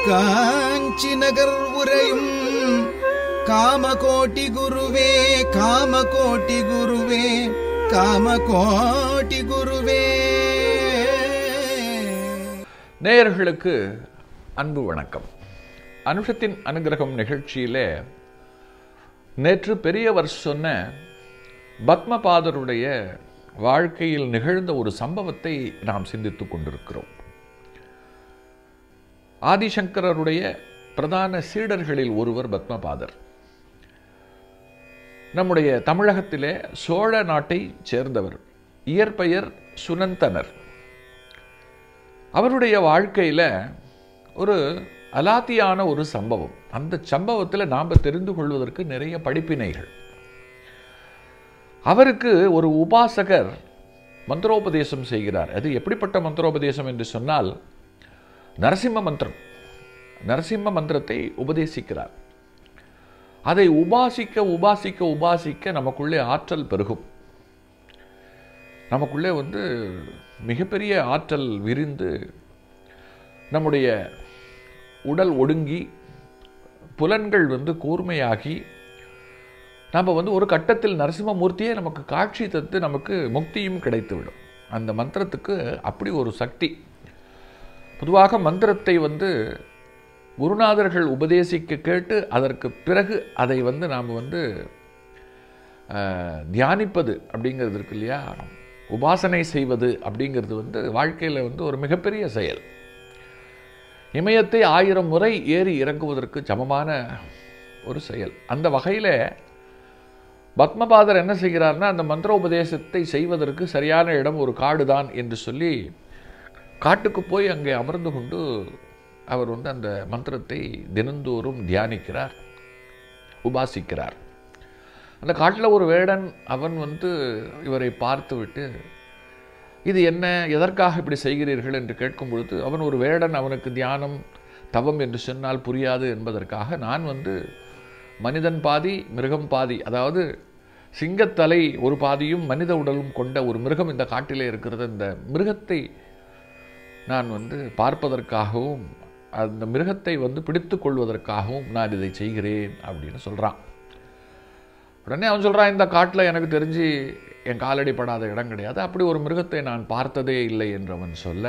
காஞ்சி நகர் உரையும் காமகோட்டி குருவே காமகோட்டி குருவே காமகோட்டி குருவே நேயர்களுக்கு அன்பு வணக்கம் அனுஷத்தின் அனுகிரகம் நிகழ்ச்சியிலே நேற்று பெரியவர் சொன்ன பத்மபாதருடைய வாழ்க்கையில் நிகழ்ந்த ஒரு சம்பவத்தை நாம் சிந்தித்துக் கொண்டிருக்கிறோம் ஆதிசங்கரருடைய பிரதான சீடர்களில் ஒருவர் பத்மபாதர் நம்முடைய தமிழகத்திலே சோழ நாட்டை சேர்ந்தவர் இயற்பெயர் சுனந்தனர் அவருடைய வாழ்க்கையில் ஒரு அலாத்தியான ஒரு சம்பவம் அந்த சம்பவத்தில் நாம் தெரிந்து கொள்வதற்கு நிறைய படிப்பினைகள் அவருக்கு ஒரு உபாசகர் மந்திரோபதேசம் செய்கிறார் அது எப்படிப்பட்ட மந்திரோபதேசம் என்று சொன்னால் நரசிம்ம மந்திரம் நரசிம்ம மந்திரத்தை உபதேசிக்கிறார் அதை உபாசிக்க உபாசிக்க உபாசிக்க நமக்குள்ளே ஆற்றல் பெருகும் நமக்குள்ளே வந்து மிகப்பெரிய ஆற்றல் விரிந்து நம்முடைய உடல் ஒடுங்கி புலன்கள் வந்து கூர்மையாகி நம்ம வந்து ஒரு கட்டத்தில் நரசிம்மமூர்த்தியே நமக்கு காட்சி தத்து நமக்கு முக்தியும் கிடைத்துவிடும் அந்த மந்திரத்துக்கு அப்படி ஒரு சக்தி பொதுவாக மந்திரத்தை வந்து குருநாதர்கள் உபதேசிக்க கேட்டு அதற்கு பிறகு அதை வந்து நாம் வந்து தியானிப்பது அப்படிங்கிறது இருக்கு இல்லையா உபாசனை செய்வது அப்படிங்கிறது வந்து வாழ்க்கையில் வந்து ஒரு மிகப்பெரிய செயல் இமயத்தை ஆயிரம் முறை ஏறி இறங்குவதற்கு சமமான ஒரு செயல் அந்த வகையில் பத்மபாதர் என்ன செய்கிறார்னா அந்த மந்திர உபதேசத்தை செய்வதற்கு சரியான இடம் ஒரு காடு தான் என்று சொல்லி காட்டுக்கு போய் அங்கே அமர்ந்து கொண்டு அவர் வந்து அந்த மந்திரத்தை தினந்தோறும் தியானிக்கிறார் உபாசிக்கிறார் அந்த காட்டில் ஒரு வேடன் அவன் வந்து இவரை பார்த்து விட்டு இது என்ன எதற்காக இப்படி செய்கிறீர்கள் என்று கேட்கும் பொழுது அவன் ஒரு வேடன் அவனுக்கு தியானம் தவம் என்று சொன்னால் புரியாது என்பதற்காக நான் வந்து மனிதன் பாதி மிருகம் பாதி அதாவது சிங்கத்தலை ஒரு பாதியும் மனித உடலும் கொண்ட ஒரு மிருகம் இந்த காட்டிலே இருக்கிறது இந்த மிருகத்தை நான் வந்து பார்ப்பதற்காகவும் அந்த மிருகத்தை வந்து பிடித்து கொள்வதற்காகவும் நான் இதை செய்கிறேன் அப்படின்னு சொல்கிறான் உடனே அவன் சொல்கிறான் இந்த காட்டில் எனக்கு தெரிஞ்சு என் காலடி படாத இடம் கிடையாது அப்படி ஒரு மிருகத்தை நான் பார்த்ததே இல்லை என்று அவன் சொல்ல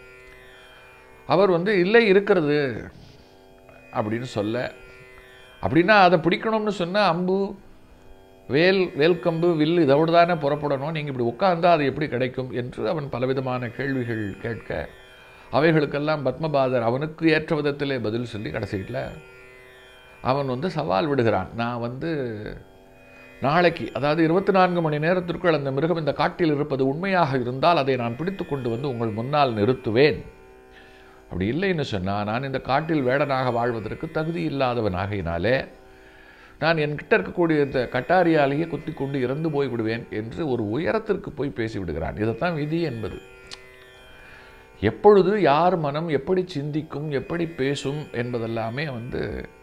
அவர் வந்து இல்லை இருக்கிறது அப்படின்னு சொல்ல அப்படின்னா அதை பிடிக்கணும்னு சொன்னால் அம்பு வேல் வேல்கம்பு வில்லு இதோடு தானே புறப்படணும் நீங்கள் இப்படி உட்கார்ந்தா அது எப்படி கிடைக்கும் என்று அவன் பலவிதமான கேள்விகள் கேட்க அவைகளுக்கெல்லாம் பத்மபாதர் அவனுக்கு ஏற்ற விதத்திலே பதில் சொல்லி கடைசியில் அவன் வந்து சவால் விடுகிறான் நான் வந்து நாளைக்கு அதாவது இருபத்தி நான்கு மணி நேரத்திற்குள் அந்த மிருகம் இந்த காட்டில் இருப்பது உண்மையாக இருந்தால் அதை நான் பிடித்து கொண்டு வந்து உங்கள் முன்னால் நிறுத்துவேன் அப்படி இல்லைன்னு சொன்னால் நான் இந்த காட்டில் வேடனாக வாழ்வதற்கு தகுதி இல்லாதவனாகையினாலே நான் என்கிட்ட இருக்கக்கூடிய இந்த கட்டாரியாலேயே குத்தி கொண்டு இறந்து போய் விடுவேன் என்று ஒரு உயரத்திற்கு போய் பேசிவிடுகிறான் இதைத்தான் விதி என்பது எப்பொழுது யார் மனம் எப்படி சிந்திக்கும் எப்படி பேசும் என்பதெல்லாமே வந்து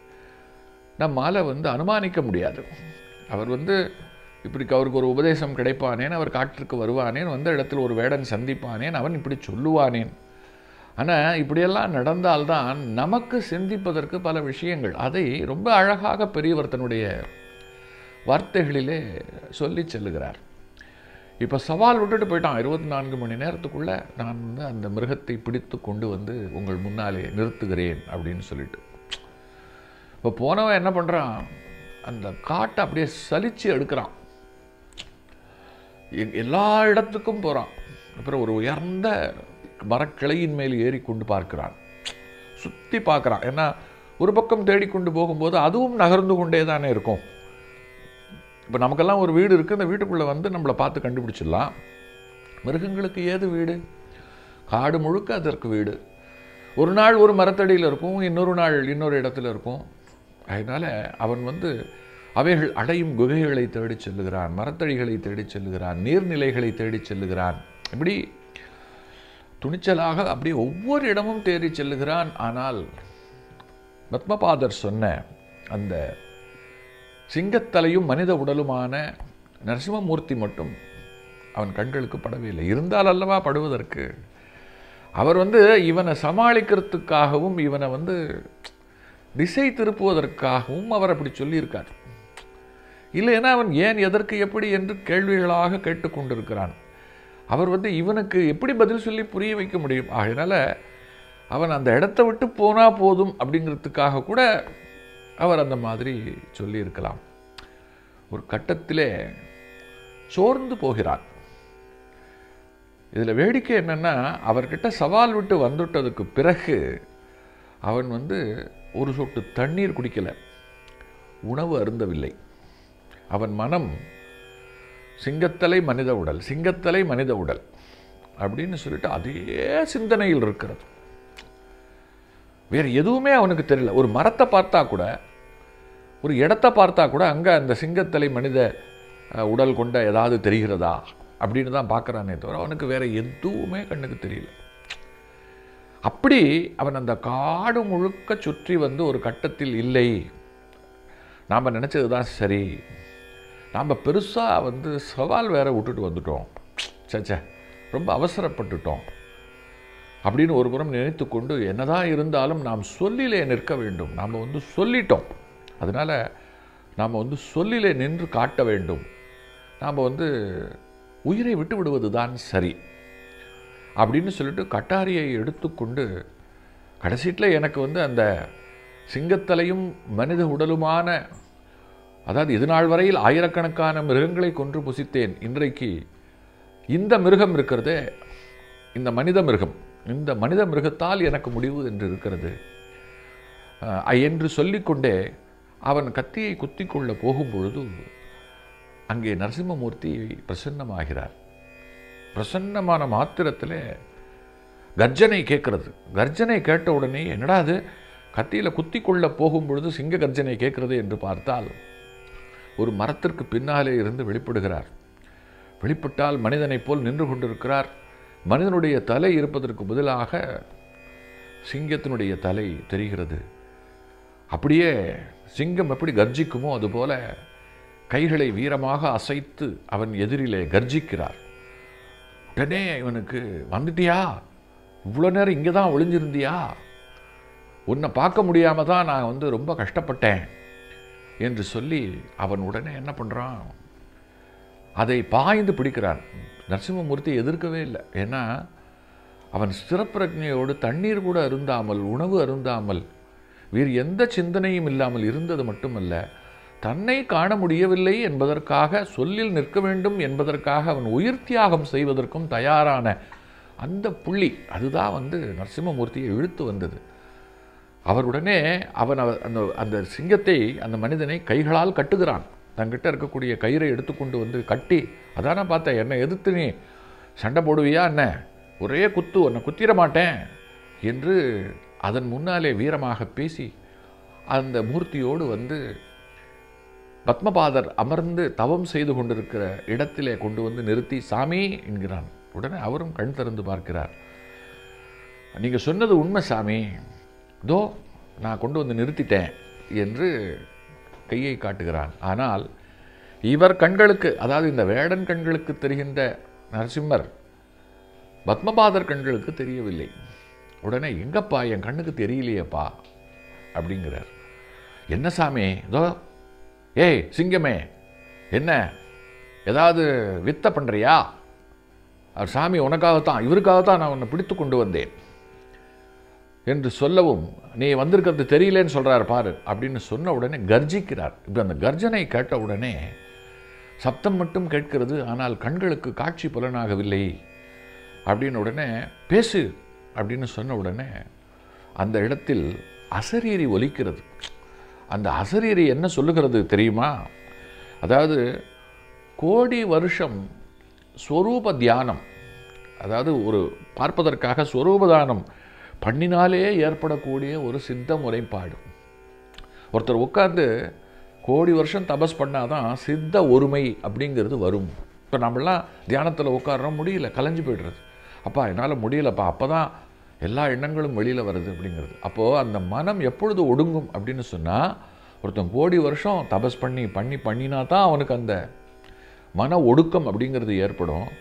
நம்மால் வந்து அனுமானிக்க முடியாது அவர் வந்து இப்படி அவருக்கு ஒரு உபதேசம் கிடைப்பானேன் அவர் காட்டிற்கு வருவானேன் வந்த இடத்தில் ஒரு வேடன் சந்திப்பானேன் அவன் இப்படி சொல்லுவானேன் ஆனால் இப்படியெல்லாம் நடந்தால்தான் நமக்கு சிந்திப்பதற்கு பல விஷயங்கள் அதை ரொம்ப அழகாக பெரியவர் தன்னுடைய வார்த்தைகளிலே சொல்லி செல்லுகிறார் இப்போ சவால் விட்டுட்டு போயிட்டான் இருபத்தி நான்கு மணி நேரத்துக்குள்ளே நான் வந்து அந்த மிருகத்தை பிடித்து கொண்டு வந்து உங்கள் முன்னாலே நிறுத்துகிறேன் அப்படின்னு சொல்லிட்டு இப்போ போனவன் என்ன பண்ணுறான் அந்த காட்டை அப்படியே சலிச்சு எடுக்கிறான் எல்லா இடத்துக்கும் போகிறான் அப்புறம் ஒரு உயர்ந்த மரக்கிளையின் மேல் ஏறி கொண்டு பார்க்கிறான் சுற்றி பார்க்குறான் ஏன்னா ஒரு பக்கம் தேடிக்கொண்டு போகும்போது அதுவும் நகர்ந்து கொண்டே தானே இருக்கும் இப்போ நமக்கெல்லாம் ஒரு வீடு இருக்குது அந்த வீட்டுக்குள்ளே வந்து நம்மளை பார்த்து கண்டுபிடிச்சிடலாம் மிருகங்களுக்கு ஏது வீடு காடு முழுக்க அதற்கு வீடு ஒரு நாள் ஒரு மரத்தடியில் இருக்கும் இன்னொரு நாள் இன்னொரு இடத்துல இருக்கும் அதனால் அவன் வந்து அவைகள் அடையும் குகைகளை தேடிச் செல்லுகிறான் மரத்தடிகளை தேடிச் செல்லுகிறான் நீர்நிலைகளை தேடிச் செல்லுகிறான் இப்படி துணிச்சலாக அப்படியே ஒவ்வொரு இடமும் தேடி செல்லுகிறான் ஆனால் பத்மபாதர் சொன்ன அந்த சிங்கத்தலையும் மனித உடலுமான நரசிம்மமூர்த்தி மட்டும் அவன் கண்களுக்கு படவே இல்லை இருந்தால் அல்லவா படுவதற்கு அவர் வந்து இவனை சமாளிக்கிறதுக்காகவும் இவனை வந்து திசை திருப்புவதற்காகவும் அவர் அப்படி சொல்லியிருக்கார் இல்லைன்னா அவன் ஏன் எதற்கு எப்படி என்று கேள்விகளாக கேட்டுக்கொண்டிருக்கிறான் அவர் வந்து இவனுக்கு எப்படி பதில் சொல்லி புரிய வைக்க முடியும் ஆகையினால அவன் அந்த இடத்த விட்டு போனால் போதும் அப்படிங்கிறதுக்காக கூட அவர் அந்த மாதிரி சொல்லியிருக்கலாம் ஒரு கட்டத்திலே சோர்ந்து போகிறான் இதில் வேடிக்கை என்னென்னா அவர்கிட்ட சவால் விட்டு வந்துட்டதுக்கு பிறகு அவன் வந்து ஒரு சொட்டு தண்ணீர் குடிக்கலை உணவு அருந்தவில்லை அவன் மனம் சிங்கத்தலை மனித உடல் சிங்கத்தலை மனித உடல் அப்படின்னு சொல்லிட்டு அதே சிந்தனையில் இருக்கிறது வேறு எதுவுமே அவனுக்கு தெரியல ஒரு மரத்தை பார்த்தா கூட ஒரு இடத்த பார்த்தா கூட அங்கே அந்த சிங்கத்தலை மனித அஹ், உடல் கொண்ட ஏதாவது தெரிகிறதா அப்படின்னு தான் பார்க்குறானே தவிர அவனுக்கு வேற எதுவுமே கண்ணுக்கு தெரியல அப்படி அவன் அந்த காடு முழுக்க சுற்றி வந்து ஒரு கட்டத்தில் இல்லை நாம் நினச்சது தான் சரி நாம் பெருசாக வந்து சவால் வேற விட்டுட்டு வந்துட்டோம் சச்சே ரொம்ப அவசரப்பட்டுட்டோம் அப்படின்னு ஒரு புறம் நினைத்து கொண்டு என்னதான் இருந்தாலும் நாம் சொல்லிலே நிற்க வேண்டும் நாம் வந்து சொல்லிட்டோம் அதனால் நாம் வந்து சொல்லிலே நின்று காட்ட வேண்டும் நாம் வந்து உயிரை விட்டு விடுவது தான் சரி அப்படின்னு சொல்லிட்டு கட்டாரியை எடுத்துக்கொண்டு கடைசீட்டில் எனக்கு வந்து அந்த சிங்கத்தலையும் மனித உடலுமான அதாவது இது நாள் வரையில் ஆயிரக்கணக்கான மிருகங்களை கொன்று புசித்தேன் இன்றைக்கு இந்த மிருகம் இருக்கிறதே இந்த மனித மிருகம் இந்த மனித மிருகத்தால் எனக்கு முடிவு என்று இருக்கிறது அஹ், என்று சொல்லிக்கொண்டே அவன் கத்தியை குத்திக்கொள்ள போகும்பொழுது அங்கே நரசிம்மமூர்த்தி பிரசன்னமாகிறார் பிரசன்னமான மாத்திரத்திலே கர்ஜனை கேட்கிறது கர்ஜனை கேட்ட உடனே என்னடா அது கத்தியில் குத்திக்கொள்ள போகும் பொழுது சிங்க கர்ஜனை கேட்கிறது என்று பார்த்தால் ஒரு மரத்திற்கு பின்னாலே இருந்து வெளிப்படுகிறார் வெளிப்பட்டால் மனிதனைப் போல் நின்று கொண்டிருக்கிறார் மனிதனுடைய தலை இருப்பதற்கு பதிலாக சிங்கத்தினுடைய தலை தெரிகிறது அப்படியே சிங்கம் எப்படி கர்ஜிக்குமோ அதுபோல கைகளை வீரமாக அசைத்து அவன் எதிரிலே கர்ஜிக்கிறார் உடனே இவனுக்கு வந்துட்டியா இவ்வளோ நேரம் இங்கே தான் ஒளிஞ்சிருந்தியா உன்னை பார்க்க முடியாம தான் நான் வந்து ரொம்ப கஷ்டப்பட்டேன் என்று சொல்லி அவன் உடனே என்ன பண்ணுறான் அதை பாய்ந்து பிடிக்கிறான் நரசிம்மமூர்த்தி எதிர்க்கவே இல்லை ஏன்னா அவன் ஸ்திரப்பிரஜையோடு தண்ணீர் கூட அருந்தாமல் உணவு அருந்தாமல் வேறு எந்த சிந்தனையும் இல்லாமல் இருந்தது மட்டுமல்ல தன்னை காண முடியவில்லை என்பதற்காக சொல்லில் நிற்க வேண்டும் என்பதற்காக அவன் உயிர் தியாகம் செய்வதற்கும் தயாரான அந்த புள்ளி அதுதான் வந்து நரசிம்மமூர்த்தியை இழுத்து வந்தது அவருடனே அவன் அவ- அந்த அந்த சிங்கத்தை அந்த மனிதனை கைகளால் கட்டுகிறான் தங்கிட்ட இருக்கக்கூடிய கயிறை எடுத்துக்கொண்டு வந்து கட்டி அதான பார்த்தேன் என்னை எதிர்த்து நீ சண்டை போடுவியா என்ன ஒரே குத்து உன்னை குத்திர மாட்டேன் என்று அதன் முன்னாலே வீரமாக பேசி அந்த மூர்த்தியோடு வந்து பத்மபாதர் அமர்ந்து தவம் செய்து கொண்டிருக்கிற இடத்திலே கொண்டு வந்து நிறுத்தி சாமி என்கிறான் உடனே அவரும் கண் திறந்து பார்க்கிறார் நீங்கள் சொன்னது உண்மை சாமி தோ நான் கொண்டு வந்து நிறுத்திட்டேன் என்று கையை காட்டுகிறான் ஆனால் இவர் கண்களுக்கு அதாவது இந்த வேடன் கண்களுக்கு தெரிகின்ற நரசிம்மர் பத்மபாதர் கண்களுக்கு தெரியவில்லை உடனே எங்கப்பா என் கண்ணுக்கு தெரியலையேப்பா அப்படிங்கிறார் என்ன சாமி இதோ ஏய் சிங்கமே என்ன ஏதாவது வித்த பண்ணுறியா அவர் சாமி உனக்காகத்தான் இவருக்காகத்தான் நான் உன்னை பிடித்து கொண்டு வந்தேன் என்று சொல்லவும் நீ வந்திருக்கிறது தெரியலேன்னு சொல்றார் பாரு அப்படின்னு சொன்ன உடனே கர்ஜிக்கிறார் இப்போ அந்த கர்ஜனை கேட்ட உடனே சப்தம் மட்டும் கேட்கிறது ஆனால் கண்களுக்கு காட்சி புலனாகவில்லை அப்படின்னு உடனே பேசு அப்படின்னு சொன்ன உடனே அந்த இடத்தில் அசரீரி ஒலிக்கிறது அந்த அசரீரி என்ன சொல்லுகிறது தெரியுமா அதாவது கோடி வருஷம் ஸ்வரூப தியானம் அதாவது ஒரு பார்ப்பதற்காக ஸ்வரூப தானம் பண்ணினாலே ஏற்படக்கூடிய ஒரு சித்த முறைப்பாடு ஒருத்தர் உட்கார்ந்து கோடி வருஷம் தபஸ் பண்ணாதான் சித்த ஒருமை அப்படிங்கிறது வரும் இப்போ நம்மளாம் தியானத்தில் உட்கார்றோம் முடியல கலைஞ்சு போய்டுறது அப்பா என்னால் முடியலப்பா அப்போ தான் எல்லா எண்ணங்களும் வெளியில் வருது அப்படிங்கிறது அப்போது அந்த மனம் எப்பொழுது ஒடுங்கும் அப்படின்னு சொன்னால் ஒருத்தன் கோடி வருஷம் தபஸ் பண்ணி பண்ணி பண்ணினா தான் அவனுக்கு அந்த மன ஒடுக்கம் அப்படிங்கிறது ஏற்படும்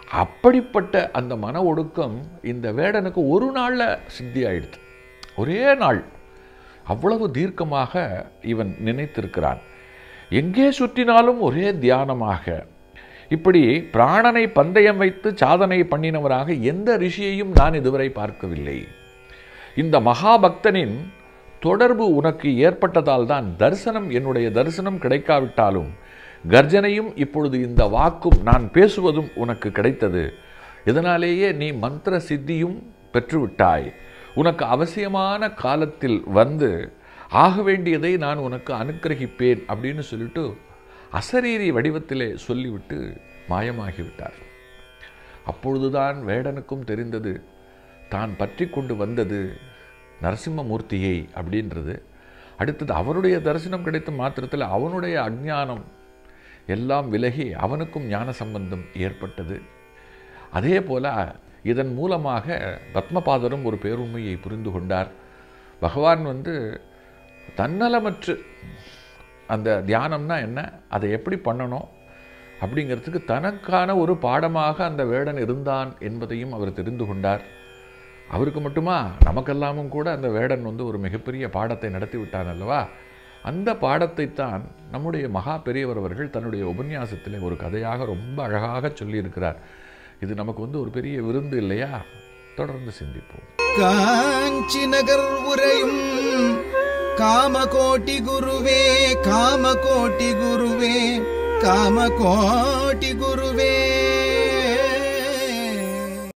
அப்படிப்பட்ட அந்த மன ஒடுக்கம் இந்த வேடனுக்கு ஒரு நாளில் சித்தி ஆயிடுது ஒரே நாள் அவ்வளவு தீர்க்கமாக இவன் நினைத்திருக்கிறான் எங்கே சுற்றினாலும் ஒரே தியானமாக இப்படி பிராணனை பந்தயம் வைத்து சாதனை பண்ணினவராக எந்த ரிஷியையும் நான் இதுவரை பார்க்கவில்லை இந்த மகாபக்தனின் தொடர்பு உனக்கு ஏற்பட்டதால் தான் தரிசனம் என்னுடைய தரிசனம் கிடைக்காவிட்டாலும் கர்ஜனையும் இப்பொழுது இந்த வாக்கும் நான் பேசுவதும் உனக்கு கிடைத்தது இதனாலேயே நீ மந்திர சித்தியும் பெற்றுவிட்டாய் உனக்கு அவசியமான காலத்தில் வந்து ஆக வேண்டியதை நான் உனக்கு அனுக்கிரகிப்பேன் அப்படின்னு சொல்லிட்டு அசரீரி வடிவத்திலே சொல்லிவிட்டு மாயமாகிவிட்டார் அப்பொழுதுதான் வேடனுக்கும் தெரிந்தது தான் பற்றி கொண்டு வந்தது நரசிம்மமூர்த்தியை அப்படின்றது அடுத்தது அவருடைய தரிசனம் கிடைத்த மாத்திரத்தில் அவனுடைய அஞ்ஞானம் எல்லாம் விலகி அவனுக்கும் ஞான சம்பந்தம் ஏற்பட்டது அதே போல இதன் மூலமாக பத்மபாதரும் ஒரு பேருண்மையை புரிந்து கொண்டார் பகவான் வந்து தன்னலமற்று அந்த தியானம்னா என்ன அதை எப்படி பண்ணணும் அப்படிங்கிறதுக்கு தனக்கான ஒரு பாடமாக அந்த வேடன் இருந்தான் என்பதையும் அவர் தெரிந்து கொண்டார் அவருக்கு மட்டுமா நமக்கெல்லாமும் கூட அந்த வேடன் வந்து ஒரு மிகப்பெரிய பாடத்தை நடத்தி விட்டான் அல்லவா அந்த பாடத்தை தான் நம்முடைய மகா பெரியவர் அவர்கள் தன்னுடைய உபன்யாசத்தில் ஒரு கதையாக ரொம்ப அழகாக சொல்லியிருக்கிறார் இது நமக்கு வந்து ஒரு பெரிய விருந்து இல்லையா தொடர்ந்து சிந்திப்போம் காஞ்சி நகர் உரையும் காமகோட்டி குருவே காமகோட்டி குருவே காமகோட்டி குருவே